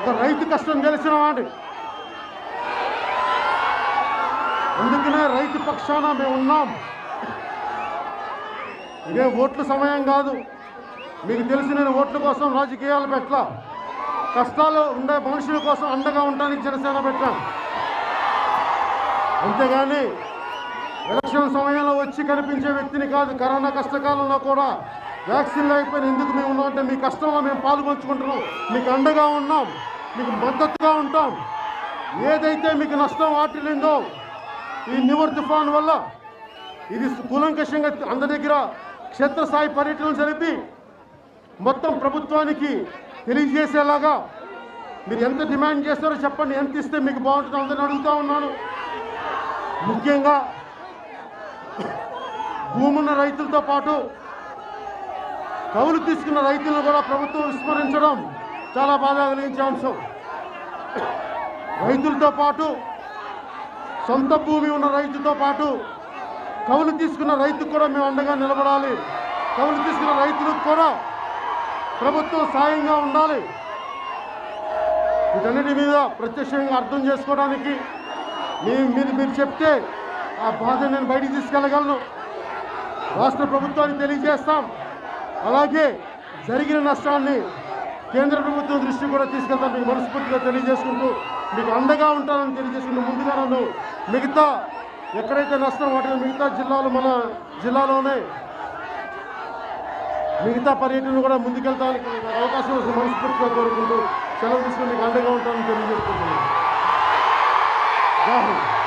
ఒక రైతు కష్టం తెలిసిన వాడి అందుకనే రైతు పక్షాన మేము ఉన్నాం ఇదే ఓట్ల సమయం కాదు మీకు తెలిసి నేను ఓట్ల కోసం రాజకీయాలు పెట్టలా కష్టాలు ఉండే మనుషుల కోసం అండగా ఉండడానికి జనసేన పెట్టాను అంతేగాని ఎలక్షన్ సమయంలో వచ్చి కనిపించే వ్యక్తిని కాదు కరోనా కష్టకాలంలో కూడా వ్యాక్సిన్లు అయిపోయిన ఎందుకు మేము ఉన్నాం అంటే మీ కష్టంలో మేము పాల్గొంచుకుంటున్నాం మీకు అండగా ఉన్నాం మీకు మద్దతుగా ఉంటాం ఏదైతే మీకు నష్టం వాటిల్లిందో ఈ నివర్ తుఫాన్ వల్ల ఇది కూలంకషంగా అందరి దగ్గర క్షేత్రస్థాయి పర్యటనలు జరిపి మొత్తం ప్రభుత్వానికి తెలియజేసేలాగా మీరు ఎంత డిమాండ్ చేస్తారో చెప్పండి ఎంత ఇస్తే మీకు బాగుంటుందో అందరిని అడుగుతా ఉన్నాను ముఖ్యంగా భూమున్న రైతులతో పాటు కవులు తీసుకున్న రైతులను కూడా ప్రభుత్వం విస్మరించడం చాలా బాధ కలిగించే అంశం రైతులతో పాటు సొంత భూమి ఉన్న రైతుతో పాటు కవులు తీసుకున్న రైతుకు కూడా మేము అండగా నిలబడాలి కవులు తీసుకున్న రైతులకు కూడా ప్రభుత్వం సాయంగా ఉండాలి వీటన్నిటి మీద ప్రత్యక్షంగా అర్థం చేసుకోవడానికి మీ మీరు మీరు చెప్తే ఆ బాధ నేను బయటికి తీసుకెళ్ళగలను రాష్ట్ర ప్రభుత్వానికి తెలియజేస్తాం అలాగే జరిగిన నష్టాన్ని కేంద్ర ప్రభుత్వం దృష్టి కూడా తీసుకెళ్తాం మీకు మనస్ఫూర్తిగా తెలియజేసుకుంటూ మీకు అండగా ఉంటానని తెలియజేసుకుంటూ ముందుగా నన్ను మిగతా ఎక్కడైతే నష్టం వాటిలో మిగతా జిల్లాలు మన జిల్లాలోనే మిగతా పర్యటన కూడా ముందుకెళ్తానికి అవకాశం వస్తుంది మనస్ఫూర్తిగా కోరుకుంటూ సెలవు తీసుకుని మీకు అండగా ఉంటానని తెలియజేసుకుంటున్నాను జై హింద్